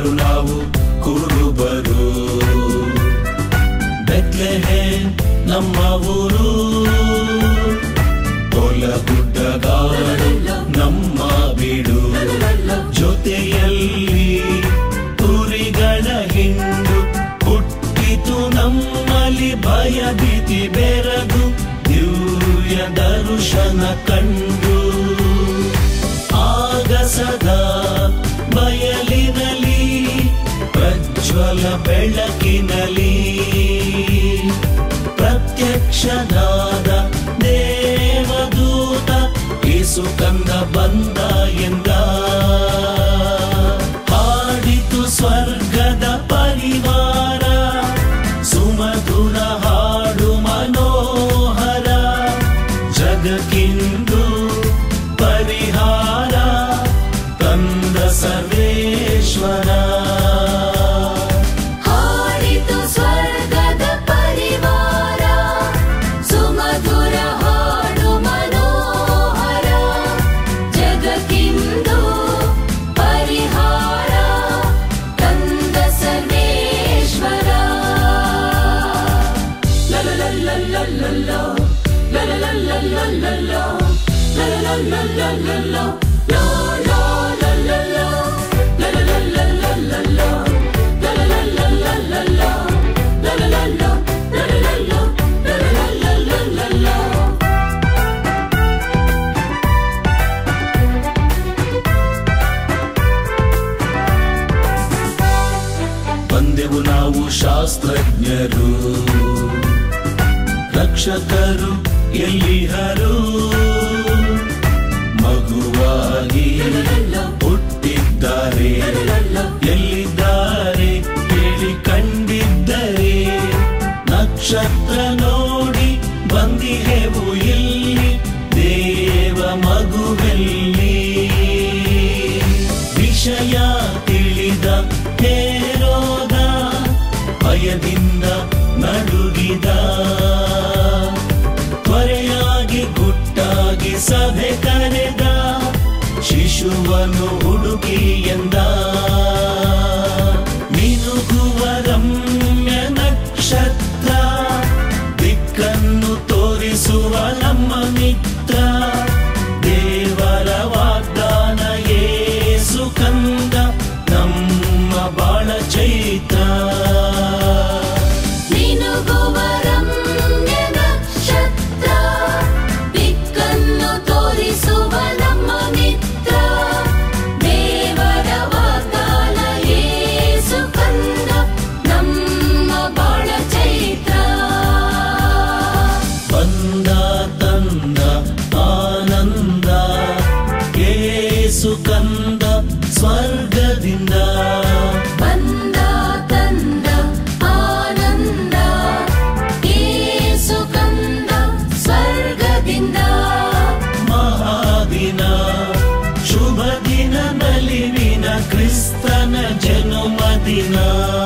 ಕುರುಬರು ನಾವು ಕುರುಬರು ಬೆತ್ಲೆಹೇ ನಮ್ಮ ಊರು ಹೊಲ ಗುಡ್ಡಗಾಡು ನಮ್ಮ ಬೀಡು ಜೊತೆಯಲ್ಲಿ ಕುರಿಗಳ ಹಿಂಡು ಹುಟ್ಟಿತು ನಮ್ಮಲ್ಲಿ ಭಯ ಭೀತಿ ಬೆರಗು ದಿವ್ಯ ದರ್ಶನ ಕಂಡು ಆಗಸದ ಬಯಲಿನಲ್ಲಿ ಪ್ರಜ್ವಲ ಬೆಳಕಿನಲ್ಲಿ ಪ್ರತ್ಯಕ್ಷನಾದ ದೇವದೂತ ಯೇಸು ಕಂದ ಬಂದ ಎಂದ ಹಾಡಿತು ಸ್ವರ್ಗದ ಪರಿವಾರ ಸುಮಧುರ ಹಾಡು ಮನೋಹರ ಜಗಕ್ಕಿಂದು ಪರಿಹಾರ ತಂದ ಸರ್ವೇಶ್ವರ ಹಾಡಿತು ಸ್ವರ್ಗದ ಪರಿವಾರ ಸುಮಧುರ ಹಾಡು ಮನೋಹರ ಜಗಕ್ಕಿಂದು ಪರಿಹಾರ ತಂದ ಸರ್ವೇಶ್ವರ ಲಲಲಲಲಲಲೋ, ಲಲಲಲಲಲಲೋ, ಲಲಲಲಲಲಲೋ, ಲೋ, ಲೋ, ಲಲಲೋ, ಲಲಲಲಲಲಲೋ, ಲಲಲಲಲಲಲೋ, ಲಲಲಲೋ, ಲಲಲಲೋ, ಲಲಲಲಲಲೋ. ಬಂದೆವು ನಾವು ಶಾಸ್ತ್ರಜ್ಞರು ರಕ್ಷಕರು ಎಲ್ಲಿಹರು ಮಗುವಾಗಿ ಹುಟ್ಟಿದ್ದಾರೆ ಎಲ್ಲಿದ್ದಾರೆ ಕೇಳಿ ಕಂಡಿದ್ದರೆ ನಕ್ಷತ್ರ ನೋಡಿ ಬಂದಿಹೆವು ಇಲ್ಲಿ ದೇವ ಮಗುವೆಲ್ಲಿ ವಿಷಯ ತಿಳಿದ ಹೇರೋದ ಭಯದಿಂದ ನಡುಗಿದ ತ್ವರೆಯಾಗಿ ಗುಟ್ಟಾಗಿ ಸಭೆ ಕರೆದ ಶಿಶುವನು ಹುಡುಕಿ ಎಂದ ಮಿನುಗುವ ರಮ್ಯ ನಕ್ಷತ್ರ ದಿಕ್ಕನ್ನು ತೋರಿಸುವ ನಮ್ಮ ಮಿತ್ರ ದೇವರ ವಾಗ್ದಾನ ಯೇಸು ಕಂದ ನಮ್ಮ ಬಾಳ ಚೈತ್ರ ಮಿನುಗುವ ರಮ್ಯ ನಕ್ಷತ್ರ ದಿಕ್ಕನ್ನು ತೋರಿಸುವ ನಮ್ಮ ಮಿತ್ರ ದೇವರ ವಾಗ್ದಾನ ಯೇಸು ಕಂದ ನಮ್ಮ ಬಾಳ ಚೈತ್ರ ಬಂದ ತಂದ ಆನಂದ ಏಸು ಕಂದ ಸ್ವರ್ಗದಿಂದ ಬಂದ ತಂದ ಆನಂದ ಯೇಸು ಕಂದ ಸ್ವರ್ಗದಿಂದ ಮಹಾದಿನ ಶುಭ ದಿನ ನಲಿವಿನ ಕ್ರಿಸ್ತನ ಜನ್ಮದಿನ